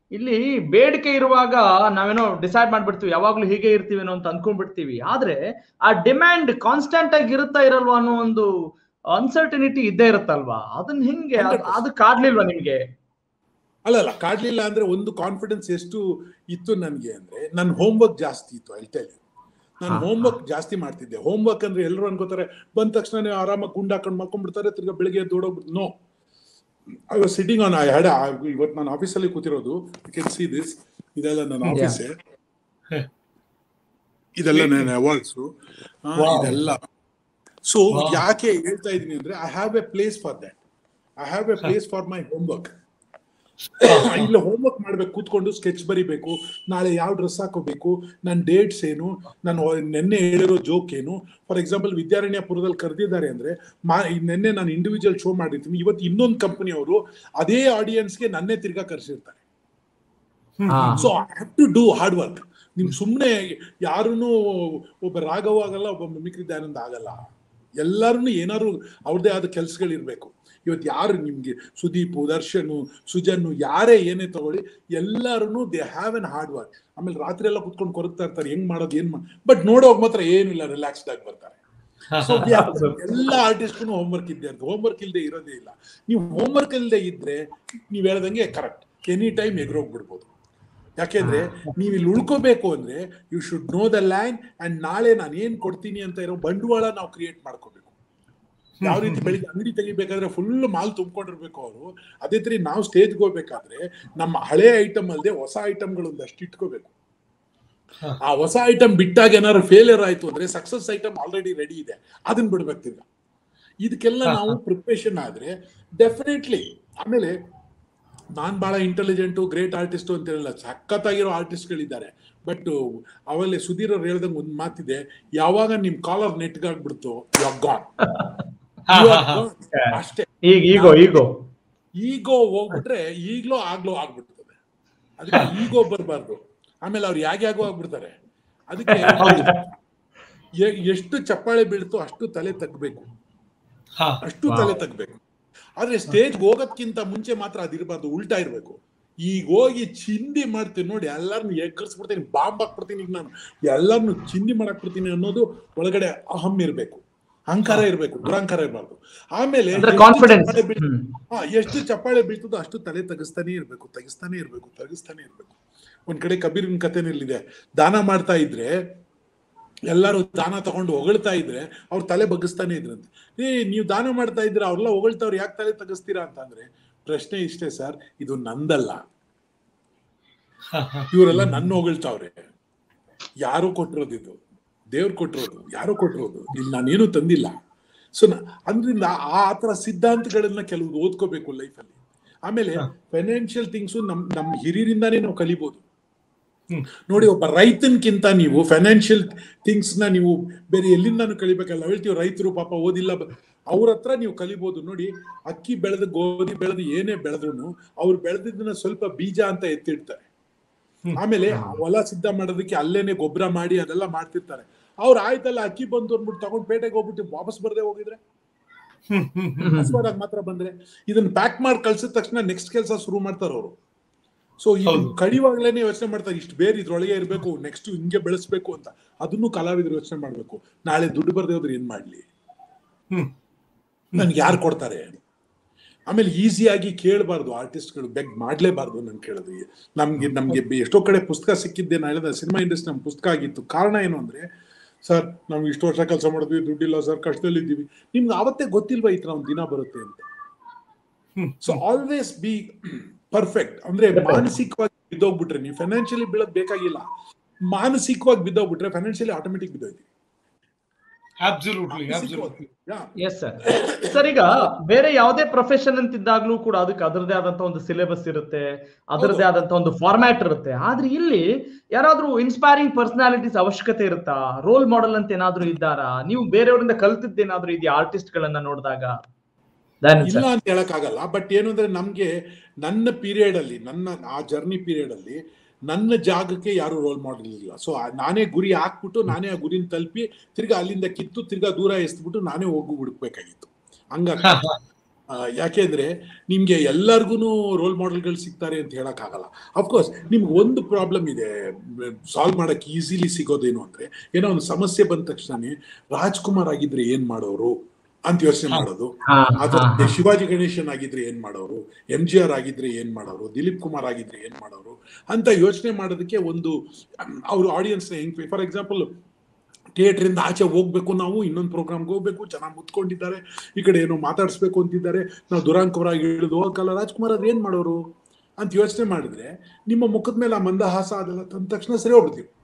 ಇಲ್ಲಿ ಬೇಡಿಕೆ ಇರುವಾಗ ನಾವೇನೋ ಡಿಸೈಡ್ ಮಾಡ್ಬಿಡ್ತೀವಿ ಯಾವಾಗ್ಲೂ ಹೀಗೆ ಇರ್ತೀವೇನೋ ಅಂತ ಅನ್ಕೊಂಡ್ಬಿಡ್ತೀವಿ ಆದ್ರೆ ಆ ಡಿಮ್ಯಾಂಡ್ ಕಾನ್ಸ್ಟೆಂಟ್ ಆಗಿ ಇರುತ್ತಾ ಇರಲ್ವಾ ಅನ್ನೋ ಒಂದು ಅನ್ಸರ್ಟನಿಟಿ ಇದ್ದೇ ಇರುತ್ತಲ್ವಾ ಅದನ್ನ ಹಿಂಗೆ ಅದ್- ಅದು ಕಾಡ್ಲಿಲ್ವಾ ನಿಮ್ಗೆ ಅಲ್ಲ ಅಲ್ಲ ಕಾಡ್ಲಿಲ್ಲ ಅಂದ್ರೆ ಒಂದು ಕಾನ್ಫಿಡೆನ್ಸ್ ಎಷ್ಟು ಇತ್ತು ನನಗೆ ಅಂದ್ರೆ ನನ್ನ ಹೋಮ್ವರ್ಕ್ ಜಾಸ್ತಿ ಇತ್ತು ಐ ಟೆಲ್ ನಾನು ಹಾ, ಹೋಮ್ವರ್ಕ್ ಜಾಸ್ತಿ ಮಾಡ್ತಿದ್ದೆ ಹೋಮ್ವರ್ಕ್ ಅಂದ್ರೆ ಎಲ್ಲರೂ ಅನ್ಕೋತಾರೆ ಬಂದ ತಕ್ಷಣ ಆರಾಮಾಗಿ ಗುಂಡ್ ಹಾಕೊಂಡು ಮಲ್ಕೊಂಡ್ಬಿಡ್ತಾರೆ ತಿರ್ಗಾ ಬೆಳಿಗ್ಗೆ ದೊಡೋಗ್ಬಿಟ್ಟು no I was sitting on I had ಇವತ್ತು ನಾನು ಆಫೀಸಲ್ಲಿ ಕೂತಿರೋದು ಯು ಕೆನ್ ಸಿ ದಿಸ್ ಇದೆಲ್ಲ ನನ್ನ Yeah. ಆಫೀಸೇ ಇದೆಲ್ಲ ನನ್ನ ಅವಾರ್ಡ್ಸು Wow. ಇದೆಲ್ಲ ಸೊ Wow. ಯಾಕೆ ಹೇಳ್ತಾ ಇದೀನಿ ಅಂದ್ರೆ I have a place for that I have a place for my homework ಇಲ್ಲ ಹೋಮ್ವರ್ಕ್ ಮಾಡ್ಬೇಕು ಕೂತ್ಕೊಂಡು ಸ್ಕೆಚ್ ಬರಿಬೇಕು ನಾಳೆ ಯಾವ ಡ್ರೆಸ್ ಹಾಕೋಬೇಕು ನನ್ನ ಡೇಟ್ಸ್ ಏನು ನಾನು ನಿನ್ನೆ ಹೇಳಿರೋ ಜೋಕ್ ಏನು ಫಾರ್ ಎಕ್ಸಾಂಪಲ್ ವಿದ್ಯಾರಣ್ಯಪುರದಲ್ಲಿ ಕರೆದಿದ್ದಾರೆ ಅಂದ್ರೆ ಮಾ ನಿನ್ನೆ ನಾನು ಇಂಡಿವಿಜುವಲ್ ಶೋ ಮಾಡಿರ್ತೀನಿ ಇವತ್ತು ಇನ್ನೊಂದು ಕಂಪನಿಯವರು ಅದೇ ಆಡಿಯನ್ಸ್ಗೆ ನನ್ನೇ ತಿರ್ಗಾ ಕರೆಸಿರ್ತಾರೆ ಹಾ. So I have to do hard work ನಿಮ್ ಸುಮ್ಮನೆ ಯಾರನ್ನು ಒಬ್ಬ ರಾಘವ ಆಗಲ್ಲ ಒಬ್ಬ ಮಿಮಿಕ್ರಿ ದಯಾನಂದ ಆಗಲ್ಲ ಎಲ್ಲಾರು ಏನಾದ್ರು ಅವ್ರದೇ ಆದ ಕೆಲಸಗಳಿರ್ಬೇಕು ಇವತ್ತು ಯಾರು ನಿಮ್ಗೆ ಸುದೀಪ್ ದರ್ಶನ್ ಸುಜನ್ ಯಾರೇ ಏನೇ ತಗೊಳ್ಳಿ ಎಲ್ಲಾರು they have an hard work ಆಮೇಲೆ ರಾತ್ರಿ ಎಲ್ಲ ಕುತ್ಕೊಂಡು ಕೊರಗ್ತಾ ಇರ್ತಾರೆ ಹೆಂಗ್ ಮಾಡೋದು ಏನ್ ಮಾ ಬಟ್ ನೋಡೋವಾಗ ಮಾತ್ರ ಏನಿಲ್ಲ ರಿಲ್ಯಾಕ್ಸ್ಡ್ ಆಗಿ ಬರ್ತಾರೆ So, yeah, ಎಲ್ಲ ಆರ್ಟಿಸ್ಟ್ಗೂ ಹೋಮ್ವರ್ಕ್ ಇದ್ದೇ ಇರ್ತದೆ ಹೋಮ್ವರ್ಕ್ ಇಲ್ಲದೆ ಇರೋದೇ ಇಲ್ಲ ನೀವು ಹೋಮ್ವರ್ಕ್ ಇಲ್ಲದೆ ಇದ್ರೆ ನೀವ್ ಹೇಳ್ದಂಗೆ ಕರೆಕ್ಟ್ ಎನಿ ಟೈಮ್ ಎಗ್ರೋಗ್ಬಿಡ್ಬೋದು ಯಾಕೆಂದ್ರೆ ನೀವು ಇಲ್ಲಿ ಉಳ್ಕೋಬೇಕು ಅಂದ್ರೆ you should know the land and ನಾಳೆ ನಾನು ಏನ್ ಕೊಡ್ತೀನಿ ಅಂತ ಇರೋ ಬಂಡವಾಳ ನಾವು ಕ್ರಿಯೇಟ್ ಮಾಡ್ಕೋಬೇಕು ಯಾವ ರೀತಿ ಬೆಳಿಗ್ಗೆ ಅಂಗಡಿ ತೆಗಿಬೇಕಾದ್ರೆ ಫುಲ್ ಮಾಲ್ ತುಂಬ್ಕೊಂಡಿರ್ಬೇಕು ಅವರು ಅದೇ ತರ ನಾವು ಸ್ಟೇಜ್ಗೆ ಹೋಗ್ಬೇಕಾದ್ರೆ ನಮ್ಮ ಹಳೆ ಐಟಮ್ ಅಲ್ಲದೆ ಹೊಸ ಐಟಮ್ಗಳು ಒಂದಷ್ಟು ಇಟ್ಕೋಬೇಕು ಆ ಹೊಸ ಐಟಮ್ ಬಿಟ್ಟಾಗ ಏನಾದ್ರು ಫೇಲಿಯರ್ ಆಯ್ತು ಅಂದ್ರೆ ಸಕ್ಸಸ್ ಐಟಮ್ ಆಲ್ರೆಡಿ ರೆಡಿ ಇದೆ ಅದನ್ನ ಬಿಡ್ಬೇಕು ತಿರ್ಗಾ ಇದಕ್ಕೆಲ್ಲ ನಾವು ಪ್ರಿಪ್ರೇಷನ್ ಆದ್ರೆ ಡೆಫಿನೆಟ್ಲಿ ಆಮೇಲೆ ನಾನ್ ಬಹಳ ಇಂಟೆಲಿಜೆಂಟು ಗ್ರೇಟ್ ಆರ್ಟಿಸ್ಟು ಅಂತ ಹೇಳಲ್ಲ ಸಖತ್ತಾಗಿರೋ ಆರ್ಟಿಸ್ಟ್ಗಳಿದ್ದಾರೆ ಬಟ್ ಅವಲ್ಲಿ ಸುಧೀರ್ ಅವ್ರು ಹೇಳ್ದಂಗೆ ಒಂದು ಮಾತಿದೆ ಯಾವಾಗ ನಿಮ್ ಕಾಲರ್ ನೆಟ್ಗಾಗ್ಬಿಡ್ತು ಯು ಗಾನ್ ಅಷ್ಟೇ ಈಗ ಈಗೋ ಈಗೋ ಈಗೋ ಹೋಗ್ಬಿಟ್ರೆ ಈಗ್ಲೋ ಆಗ್ಲೋ ಆಗ್ಬಿಡ್ತದೆ ಅದಕ್ಕೆ ಈಗೋ ಬರಬಾರ್ದು ಆಮೇಲೆ ಅವ್ರು ಯಾಗ್ಯಾಗೋ ಆಗ್ಬಿಡ್ತಾರೆ ಅದಕ್ಕೆ ಎ- ಎಷ್ಟು ಚಪ್ಪಾಳೆ ಬೀಳ್ತೋ ಅಷ್ಟು ತಲೆ ತಗ್ಬೇಕು ಅಷ್ಟು ತಲೆ ತಗ್ಬೇಕು ಆದ್ರೆ ಸ್ಟೇಜ್ ಹೋಗೋದ್ಕಿಂತ ಮುಂಚೆ ಮಾತ್ರ ಅದಿರಬಾರ್ದು ಉಲ್ಟಾ ಇರ್ಬೇಕು ಈಗ ಹೋಗಿ ಚಿಂದಿ ಮಾಡ್ತೀನಿ ನೋಡಿ ಎಲ್ಲಾರನ್ನು ಎಗ್ಗರ್ಸ್ಬಿಡ್ತೀನಿ ಬಾಂಬ್ ಹಾಕ್ಬಿಡ್ತೀನಿ ಈಗ ನಾನು ಎಲ್ಲಾರನ್ನು ಚಿಂದಿ ಮಾಡಕ್ ಬಿಡ್ತೀನಿ ಅನ್ನೋದು ಒಳಗಡೆ ಅಹಂ ಇರ್ಬೇಕು ಅಹಂಕಾರ ಇರ್ಬೇಕು ದುರಹಂಕಾರ ಇರಬಾರ್ದು ಆಮೇಲೆ ಅಂದ್ರೆ ಎಷ್ಟು ಕಾನ್ಫಿಡೆನ್ಸ್ ಚಪ್ಪಾಳೆ ಬೀಳ್- ಹಾ ಎಷ್ಟು ಚಪ್ಪಾಳೆ ಬೀಳ್ತದೋ ಅಷ್ಟು ತಲೆ ತಗಸ್ತಾನೆ ಇರ್ಬೇಕು ತಗಸ್ತಾನೆ ಇರ್ಬೇಕು ತಗಸ್ತಾನೆ ಇರ್ಬೇಕು ಒಂದ್ ಕಡೆ ಕಬೀರಿನ ಕಥೆನಲ್ಲಿದೆ ದಾನ ಮಾಡ್ತಾ ಇದ್ರೆ ಎಲ್ಲರೂ ದಾನ ತಗೊಂಡು ಹೊಗಳ್ತಾ ಇದ್ರೆ ಅವ್ರ ತಲೆ ಬಗ್ಗಿಸ್ತಾನೆ ಇದ್ರಂತೆ ಏ ನೀವು ದಾನ ಮಾಡ್ತಾ ಇದ್ರೆ ಅವ್ರೆಲ್ಲ ಹೊಗಳ್ತಾವ್ರು ಯಾಕೆ ತಲೆ ತಗಸ್ತೀರಾ ಅಂತ ಅಂದ್ರೆ ಪ್ರಶ್ನೆ ಇಷ್ಟೇ ಸರ್ ಇದು ನಂದಲ್ಲ ಇವರೆಲ್ಲ ನನ್ನ ಹೊಗಳ್ತಾವ್ರೆ ಯಾರು ಕೊಟ್ಟಿರೋದು ಇದು ದೇವ್ರು ಕೊಟ್ಟಿರೋದು ಯಾರು ಕೊಟ್ಟಿರೋದು ಇಲ್ಲಿ ನಾನೇನು ತಂದಿಲ್ಲ ಸೊ ಅಂದ್ರಿಂದ ಆ ತರ ಸಿದ್ಧಾಂತಗಳನ್ನ ಕೆಲವು ಓದ್ಕೋಬೇಕು ಲೈಫಲ್ಲಿ ಆಮೇಲೆ ಫೈನಾನ್ಷಿಯಲ್ ಥಿಂಗ್ಸು ನಮ್ ನಮ್ ಹಿರಿಯರಿಂದಾನೇ ನಾವು ಕಲಿಬಹುದು ಹ್ಮ್. ನೋಡಿ ಒಬ್ಬ ರೈತನ್ಕಿಂತ ನೀವು ಫೈನಾನ್ಷಿಯಲ್ ಥಿಂಗ್ಸ್ ನ ನೀವು ಬೇರೆ ಎಲ್ಲಿಂದಾನು ಕಲಿಬೇಕಲ್ಲ ಹೇಳ್ತೀವಿ ರೈತರು ಪಾಪ ಓದಿಲ್ಲ ಅವ್ರ ಹತ್ರ ನೀವು ಕಲಿಬಹುದು ನೋಡಿ ಅಕ್ಕಿ ಬೆಳೆದು ಗೋಧಿ ಬೆಳೆದು ಏನೇ ಬೆಳೆದ್ರು ಅವ್ರು ಬೆಳೆದಿದ್ದನ್ನ ಸ್ವಲ್ಪ ಬೀಜ ಅಂತ ಎತ್ತಿಡ್ತಾರೆ ಆಮೇಲೆ ಹೊಲ ಸಿದ್ಧ ಮಾಡೋದಕ್ಕೆ ಅಲ್ಲೇನೆ ಗೊಬ್ಬರ ಮಾಡಿ ಅದೆಲ್ಲ ಮಾಡ್ತಿರ್ತಾರೆ ಅವ್ರು ಆಯ್ತಲ್ಲ ಅಕ್ಕಿ ಬಂದು ಅಂದ್ಬಿಟ್ಟು ತಗೊಂಡ್ ಪೇಟೆಗೆ ಹೋಗ್ಬಿಟ್ಟು ವಾಪಸ್ ಬರ್ದೆ ಹೋಗಿದ್ರೆ ಹಸ್ವಾದಾಗ ಮಾತ್ರ ಬಂದ್ರೆ ಇದನ್ನ ಪ್ಯಾಕ್ ಮಾಡಿ ಕಳ್ಸಿದ ತಕ್ಷಣ ನೆಕ್ಸ್ಟ್ ಕೆಲಸ ಶುರು ಮಾಡ್ತಾರೆ ಅವರು ಸೊ ಇದು ಹೌದು. ಕಡಿವಾಗ್ಲೇನೆ ಯೋಚನೆ ಮಾಡ್ತಾರೆ ಇಷ್ಟು ಬೇರೆ ಇದ್ರೊಳಗೆ ಇರಬೇಕು ನೆಕ್ಸ್ಟ್ ಹಿಂಗೆ ಬೆಳೆಸ್ಬೇಕು ಅಂತ ಅದನ್ನು ಕಲಾವಿದರು ಯೋಚನೆ ಮಾಡ್ಬೇಕು ನಾಳೆ ದುಡ್ಡು ಬರ್ದೇ ಹೋದ್ರೆ ಏನ್ ಮಾಡ್ಲಿ ಹ್ಮ್. ನನ್ಗೆ ಯಾರು ಕೊಡ್ತಾರೆ ಆಮೇಲೆ ಈಸಿಯಾಗಿ ಕೇಳಬಾರ್ದು ಆರ್ಟಿಸ್ಟ್ಗಳು ಬೆಗ್ ಮಾಡ್ಲೇಬಾರ್ದು ನನ್ ಕೇಳಿದ್ರಿ ನಮ್ಗೆ ನಮ್ಗೆ ಬೆ- ಎಷ್ಟೋ ಕಡೆ ಪುಸ್ತಕ ಸಿಕ್ಕಿದ್ದೆ ನಾ ಹೇಳಿದ ಸಿನಿಮಾ ಇಂಡಸ್ಟ್ರಿ ನಮ್ ಪುಸ್ತಕ ಆಗಿತ್ತು ಕಾರಣ ಏನು ಅಂದ್ರೆ ಸರ್ ನಮ್ಗೆ ಇಷ್ಟು ವರ್ಷ ಕೆಲಸ ಮಾಡಿದ್ವಿ ದುಡ್ಡಿಲ್ಲ ಸರ್ ಕಷ್ಟದಲ್ಲಿದ್ದೀವಿ ನಿಮ್ಗೆ ಅವತ್ತೇ ಗೊತ್ತಿಲ್ವಾ ಈ ತರ ಒಂದು ದಿನ ಬರುತ್ತೆ ಅಂತ hmm. So always be perfect ಅಂದ್ರೆ ಮಾನಸಿಕವಾಗಿ ಬಿದ್ದೋಗ್ಬಿಟ್ರೆ ನೀವು ಫೈನಾನ್ಷಿಯಲಿ ಬೀಳೋದ್ ಬೇಕಾಗಿಲ್ಲ ಮಾನಸಿಕವಾಗಿ ಬಿದ್ದೋಗ್ಬಿಟ್ರೆ ಫೈನಾನ್ಷಿಯಲಿ ಆಟೋಮೆಟಿಕ್ ಬಿದ್ದೋಯ್ತಿ absolutely absolutely Yeah. Yes sir sir ಈಗ ಬೇರೆ ಯಾವುದೇ ಪ್ರೊಫೆಷನ್ ಅಂತಿದ್ದಾಗ್ಲೂ ಕೂಡ ಅದಕ್ಕೆ ಅದರದೇ ಆದಂತ ಒಂದು ಸಿಲೆಬಸ್ ಇರುತ್ತೆ ಅದರದೇ ಹೌದು. ಆದಂತ ಒಂದು ಫಾರ್ಮ್ಯಾಟ್ ಇರುತ್ತೆ ಆದ್ರೆ ಇಲ್ಲಿ ಯಾರಾದ್ರೂ ಇನ್ಸ್ಪೈರಿಂಗ್ ಪರ್ಸನಾಲಿಟೀಸ್ ಅವಶ್ಯಕತೆ ಇರುತ್ತಾ ರೋಲ್ ಮಾಡೆಲ್ ಅಂತ ಏನಾದ್ರೂ ಇದ್ದಾರಾ ನೀವು ಬೇರೆಯವರಿಂದ ಕಲ್ತಿದ್ದೇನಾದ್ರೂ ಇದೆಯಾ ಆರ್ಟಿಸ್ಟ್ ಗಳನ್ನ ನೋಡಿದಾಗ ದಯಾನಂದ್ ಇಲ್ಲ ಸರ್ ಅಂತ ಹೇಳಕ್ಕಾಗಲ್ಲ ಬಟ್ ಏನು ಅಂದ್ರೆ ನಮ್ಗೆ ನನ್ನ ಪೀರಿಯಡ್ ಅಲ್ಲಿ ನನ್ನ ಆ ಜರ್ನಿ ಪೀರಿಯಡ್ ಅಲ್ಲಿ ನನ್ನ ಜಾಗಕ್ಕೆ ಯಾರು ರೋಲ್ ಮಾಡೆಲ್ ಇಲ್ಲ ಸೊ ನಾನೇ ಗುರಿ ಹಾಕ್ಬಿಟ್ಟು ನಾನೇ ಆ ಗುರಿನ ತಲುಪಿ ತಿರ್ಗಾ ಅಲ್ಲಿಂದ ಕಿತ್ತು ತಿರ್ಗಾ ದೂರ ಎಸ್ಬಿಟ್ಟು ನಾನೇ ಹೋಗಿ ಹುಡುಕ್ಬೇಕಾಗಿತ್ತು ಹಂಗಾಗಿ ಆ, ಯಾಕೆಂದ್ರೆ ನಿಮ್ಗೆ ಎಲ್ಲರಿಗೂ ರೋಲ್ ಮಾಡೆಲ್ಗಳು ಸಿಗ್ತಾರೆ ಅಂತ ಹೇಳಕ್ಕಾಗಲ್ಲ ಅಫ್ಕೋರ್ಸ್ ನಿಮ್ಗೆ ಒಂದು ಪ್ರಾಬ್ಲಮ್ ಇದೆ ಸಾಲ್ವ್ ಮಾಡಕ್ ಈಸಿಲಿ ಸಿಗೋದೇನು ಅಂದ್ರೆ ಏನೋ ಒಂದು ಸಮಸ್ಯೆ ಬಂದ ತಕ್ಷಣ ರಾಜ್ಕುಮಾರ್ ಆಗಿದ್ರೆ ಏನ್ ಮಾಡೋರು ಅಂತ ಯೋಚನೆ ಮಾಡೋದು ಹಾ, ಅಥವಾ ಹಾ, ಹಾ. ಶಿವಾಜಿ ಗಣೇಶನ್ ಆಗಿದ್ರೆ ಏನ್ ಮಾಡೋರು ಎಂ ಜಿ ಆರ್ ಆಗಿದ್ರೆ ಏನ್ ಮಾಡೋರು ದಿಲೀಪ್ ಕುಮಾರ್ ಆಗಿದ್ರೆ ಏನ್ ಮಾಡೋರು ಅಂತ ಯೋಚನೆ ಮಾಡೋದಕ್ಕೆ ಒಂದು ಅವ್ರ ಆಡಿಯನ್ಸ್ ಹೆಂಗ್ ಫಾರ್ ಎಕ್ಸಾಂಪಲ್ ಥಿಯೇಟರ್ ಇಂದ ಆಚೆ ಹೋಗ್ಬೇಕು ನಾವು ಇನ್ನೊಂದು ಪ್ರೋಗ್ರಾಮ್ಗೆ ಹೋಗ್ಬೇಕು ಚೆನ್ನಾಗಿ ಮುತ್ಕೊಂಡಿದ್ದಾರೆ ಈ ಕಡೆ ಏನೋ ಮಾತಾಡಿಸ್ಬೇಕು ಅಂತಿದ್ದಾರೆ ನಾವು ದುರಾಂಕವರಾಗಿ ಇಳಿದು ಹೋಗಲ್ಲ ರಾಜ್ಕುಮಾರ್ ಅದ್ ಏನ್ ಮಾಡೋರು ಅಂತ ಯೋಚನೆ ಮಾಡಿದ್ರೆ ನಿಮ್ಮ ಮುಖದ ಮೇಲೆ ಆ ಮಂದಹಾಸ ಅದೆಲ್ಲ ತಂದ ತಕ್ಷಣ ಸರಿ ಹೋಗ್ಬಿಡ್ತೀವಿ